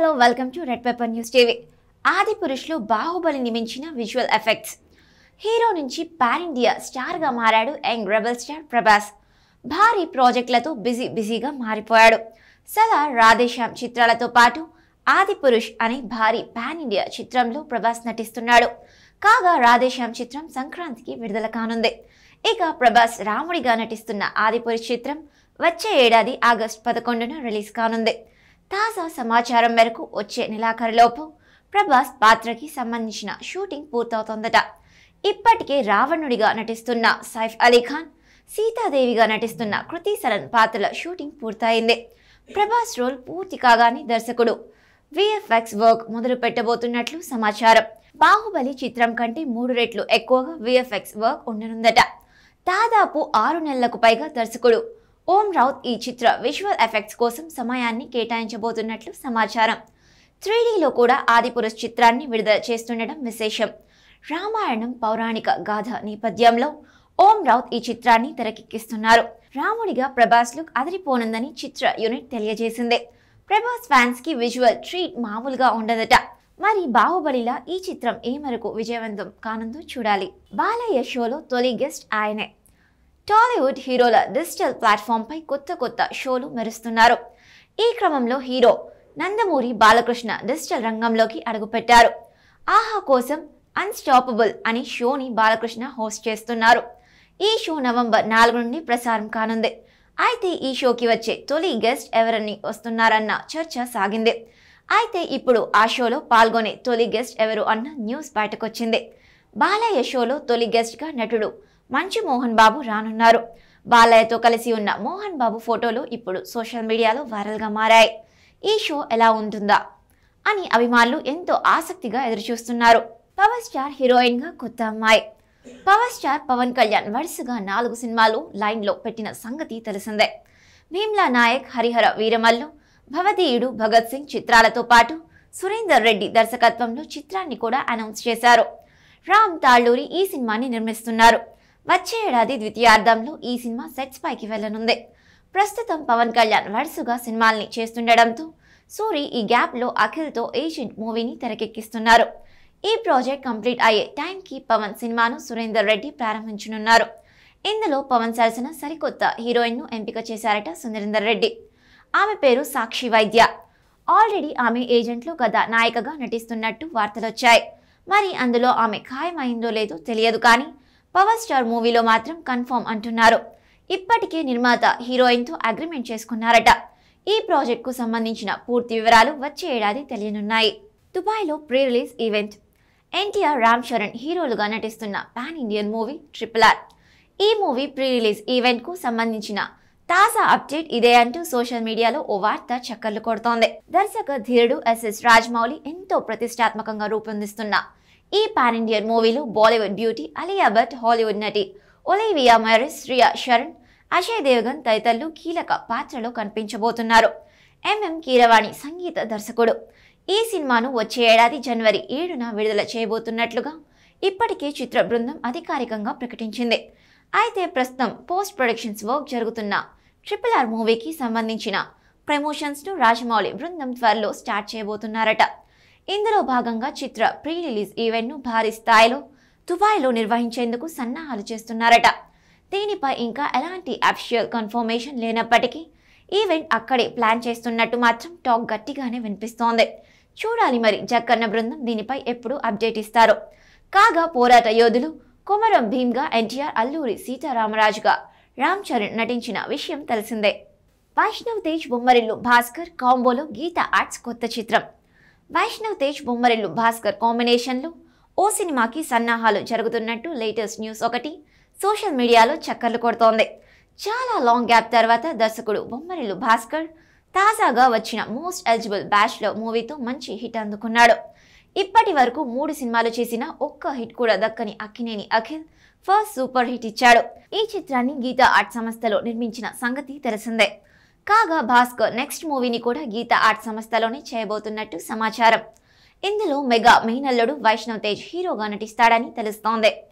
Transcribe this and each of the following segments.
hello welcome to red paper news TV ఆది పురుష్లో బాహుబలిని మించిన విజువల్ ఎఫెక్ట్స్ హీరో నుంచి పాన్ ఇండియా స్టార్గా మారాడు యంగ్ రెబల్ స్టార్ ప్రభాస్ భారీ ప్రాజెక్టులతో బిజీ బిజీగా మారిపోయాడు సలార్ రాధేశ్యామ్ చిత్రాలతో పాటు ఆది పురుష్ అనే భారీ పాన్ ఇండియా చిత్రంలో ప్రభాస్ నటిస్తున్నాడు కాగా రాధేశ్యామ్ చిత్రం సంక్రాంతికి విడుదల కానుంది ఇక ప్రభాస్ రాముడిగా నటిస్తున్న ఆది పురుష్ చిత్రం వచ్చే ఏడాది ఆగస్టు పదకొండున రిలీజ్ కానుంది తాజా సమాచారం మేరకు వచ్చే నెలాఖరులోపు ప్రభాస్ పాత్రకి సంబంధించిన షూటింగ్ పూర్తవుతోందట ఇప్పటికే రావణుడిగా నటిస్తున్న సైఫ్ అలీ ఖాన్ సీతాదేవిగా నటిస్తున్న కృతి సరన్ పాత్రల షూటింగ్ పూర్తయింది ప్రభాస్ రోల్ పూర్తి కాగానే దర్శకుడు విఎఫ్ఎక్స్ వర్క్ మొదలు పెట్టబోతున్నట్లు సమాచారం బాహుబలి చిత్రం కంటే మూడు రెట్లు ఎక్కువగా విఎఫ్ఎక్స్ వర్క్ ఉండనుందట దాదాపు ఆరు నెలలకు పైగా దర్శకుడు ఓం రౌత్ ఈ చిత్ర విజువల్ ఎఫెక్ట్స్ కోసం సమయాన్ని కేటాయించబోతున్నట్లు సమాచారం త్రీడీలో కూడా ఆదిపురుష్ చిత్రాన్ని విడుదల చేస్తుండడం విశేషం రామాయణం పౌరాణిక గాథ నేపథ్యంలో ఓం రౌత్ ఈ చిత్రాన్ని తెరకెక్కిస్తున్నారు రాముడిగా ప్రభాస్ లుక్ అదిరిపోనుందని చిత్ర యూనిట్ తెలియజేసింది ప్రభాస్ ఫ్యాన్స్ కి విజువల్ ట్రీట్ మామూలుగా ఉండదట మరి బాహుబలిలా ఈ చిత్రం ఏ మేరకు విజయవంతం కానుందో చూడాలి బాలయ్య షోలో తొలి గెస్ట్ ఆయనే టాలీవుడ్ హీరోల డిజిటల్ ప్లాట్ఫామ్పై కొత్త కొత్త షోలు మెరుస్తున్నారు ఈ క్రమంలో హీరో నందమూరి బాలకృష్ణ డిజిటల్ రంగంలోకి అడుగుపెట్టారు ఆహా కోసం అన్స్టాపబుల్ అనే షోని బాలకృష్ణ హోస్ట్ చేస్తున్నారు ఈ షో నవంబర్ నాలుగు నుండి ప్రసారం కానుంది అయితే ఈ షోకి వచ్చే తొలి గెస్ట్ ఎవరని వస్తున్నారన్న చర్చ సాగింది అయితే ఇప్పుడు ఆ షోలో పాల్గొనే తొలి గెస్ట్ ఎవరు అన్న న్యూస్ బయటకొచ్చింది బాలయ్య షోలో తొలి గెస్ట్గా నటుడు మంచు మోహన్ బాబు రానున్నారు బాలయ్యతో కలిసి ఉన్న మోహన్ బాబు ఫోటోలు ఇప్పుడు సోషల్ మీడియాలో వైరల్గా మారాయి ఈ షో ఎలా ఉంటుందా అని అభిమానులు ఎంతో ఆసక్తిగా ఎదురుచూస్తున్నారు పవర్ స్టార్ హీరోయిన్ గా కొత్త అమ్మాయి పవర్ స్టార్ పవన్ కళ్యాణ్ వరుసగా నాలుగు సినిమాలు లైన్లో పెట్టిన సంగతి తెలిసిందే భీమ్లా నాయక్ హరిహర వీరమల్లు భవదీయుడు భగత్ సింగ్ చిత్రాలతో పాటు సురేందర్ రెడ్డి దర్శకత్వంలో చిత్రాన్ని కూడా అనౌన్స్ చేశారు రామ్ తాళ్ళూరి ఈ సినిమాని నిర్మిస్తున్నారు వచ్చే ఏడాది ద్వితీయార్థంలో ఈ సినిమా సెట్స్ పైకి వెళ్లనుంది ప్రస్తుతం పవన్ కళ్యాణ్ వరుసగా సినిమాల్ని చేస్తుండడంతో సూరి ఈ గ్యాప్లో అఖిల్తో ఏజెంట్ మూవీని తెరకెక్కిస్తున్నారు ఈ ప్రాజెక్ట్ కంప్లీట్ అయ్యే టైంకి పవన్ సినిమాను సురేందర్ రెడ్డి ప్రారంభించనున్నారు ఇందులో పవన్ సరసన సరికొత్త హీరోయిన్ను ఎంపిక చేశారట సురేందర్ రెడ్డి ఆమె పేరు సాక్షి వైద్య ఆల్రెడీ ఆమె ఏజెంట్లో కథ నాయికగా నటిస్తున్నట్టు వార్తలొచ్చాయి మరి అందులో ఆమె ఖాయమైందో లేదో తెలియదు కానీ పవర్ స్టార్ మూవీలో మాత్రం కన్ఫర్మ్ అంటున్నారు ఇప్పటికే నిర్మాత హీరోయిన్తో అగ్రిమెంట్ చేసుకున్నారట ఈ ప్రాజెక్టుకు సంబంధించిన పూర్తి వివరాలు వచ్చే ఏడాది తెలియనున్నాయి దుబాయ్లో pre release event NTR Ram Charan హీరోలుగా నటిస్తున్న pan Indian movie triple R ఈ మూవీ ప్రీ రిలీజ్ ఈవెంట్కు సంబంధించిన తాజా అప్డేట్ ఇదే అంటూ సోషల్ మీడియాలో ఓ వార్త చక్కర్లు కొడుతోంది దర్శక ధీరుడు ఎస్ఎస్ రాజమౌళి ఎంతో ప్రతిష్టాత్మకంగా రూపొందిస్తున్న ఈ పాన్ ఇండియన్ మూవీలో Bollywood beauty Alia Bhatt Hollywood నటి ఒలివియా మైరిస్ శ్రియా శరణ్ అజయ్ దేవగన్ తదితరులు కీలక పాత్రలో కనిపించబోతున్నారు ఎంఎం కీరవాణి సంగీత దర్శకుడు ఈ సినిమాను వచ్చే ఏడాది జనవరి ఏడున విడుదల చేయబోతున్నట్లుగా ఇప్పటికే చిత్ర బృందం అధికారికంగా ప్రకటించింది అయితే ప్రస్తుతం పోస్ట్ ప్రొడక్షన్స్ వర్క్ జరుగుతున్న ట్రిపుల్ ఆర్ మూవీకి సంబంధించిన ప్రమోషన్స్ను రాజమౌళి బృందం త్వరలో స్టార్ట్ చేయబోతున్నారట ఇందులో భాగంగా చిత్ర ప్రీ రిలీజ్ ఈవెంట్ను భారీ స్థాయిలో దుబాయ్లో నిర్వహించేందుకు సన్నాహాలు చేస్తున్నారట దీనిపై ఇంకా ఎలాంటి అఫిషియల్ కన్ఫర్మేషన్ లేనప్పటికీ ఈవెంట్ అక్కడే ప్లాన్ చేస్తున్నట్టు మాత్రం టాక్ గట్టిగానే వినిపిస్తోంది చూడాలి మరి జక్కన్న బృందం దీనిపై ఎప్పుడు అప్డేట్ ఇస్తారో కాగా పోరాట యోధులు కొమరం భీమ్గా ఎన్టీఆర్ అల్లూరి సీతారామరాజుగా రామ్ చరణ్ నటించిన విషయం తెలిసిందే వైష్ణవ్ తేజ్ బొమ్మరిల్లు భాస్కర్ కాంబోలో గీత ఆర్ట్స్ కొత్త చిత్రం వైష్ణవ్ తేజ్ బొమ్మరిల్లు భాస్కర్ కాంబినేషన్లో ఓ సినిమాకి సన్నాహాలు జరుగుతున్నట్టు లేటెస్ట్ న్యూస్ ఒకటి సోషల్ మీడియాలో చక్కర్లు కొడుతోంది చాలా లాంగ్ గ్యాప్ తర్వాత దర్శకుడు బొమ్మరిల్లు భాస్కర్ తాజాగా వచ్చిన మోస్ట్ ఎలిజిబుల్ బ్యాచ్లో మూవీతో మంచి హిట్ అందుకున్నాడు ఇప్పటి వరకు మూడు సినిమాలు చేసిన ఒక్క హిట్ కూడా దక్కని Akkineni Akhil first super hit ఇచ్చాడు ఈ చిత్రాన్ని గీతా ఆర్ట్ సంస్థలో నిర్మించిన సంగతి తెలిసిందే కాగా భాస్కర్ నెక్స్ట్ మూవీని కూడా గీతా ఆర్ట్ సంస్థలోనే చేయబోతున్నట్టు సమాచారం ఇందులో మెగా మెయినల్లుడు వైష్ణవ్ తేజ్ హీరోగా నటిస్తాడని తెలుస్తోంది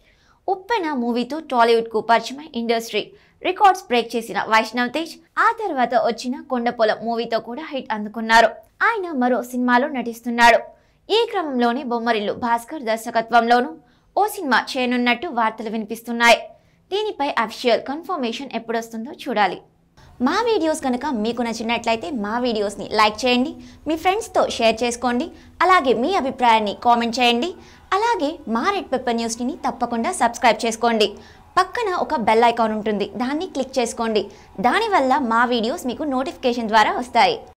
ఉప్పెన మూవీతో టాలీవుడ్కు పరిచయమై ఇండస్ట్రీ రికార్డ్స్ బ్రేక్ చేసిన వైష్ణవ్ తేజ్ ఆ తర్వాత వచ్చిన కొండపొలం మూవీతో కూడా హిట్ అందుకున్నారు ఆయన మరో సినిమాలో నటిస్తున్నాడు ఈ క్రమంలోనే బొమ్మరిల్లు భాస్కర్ దర్శకత్వంలోనూ ఓ సినిమా చేయనున్నట్టు వార్తలు వినిపిస్తున్నాయి దీనిపై అఫిషియల్ కన్ఫర్మేషన్ ఎప్పుడొస్తుందో చూడాలి మా వీడియోస్ కనుక మీకు నచ్చినట్లయితే మా వీడియోస్ని లైక్ చేయండి మీ ఫ్రెండ్స్తో షేర్ చేసుకోండి అలాగే మీ అభిప్రాయాన్ని కామెంట్ చేయండి అలాగే మా రెడ్ పెప్పర్ న్యూస్ని తప్పకుండా సబ్స్క్రైబ్ చేసుకోండి పక్కన ఒక బెల్ ఐకాన్ ఉంటుంది దాన్ని క్లిక్ చేసుకోండి దానివల్ల మా వీడియోస్ మీకు నోటిఫికేషన్ ద్వారా వస్తాయి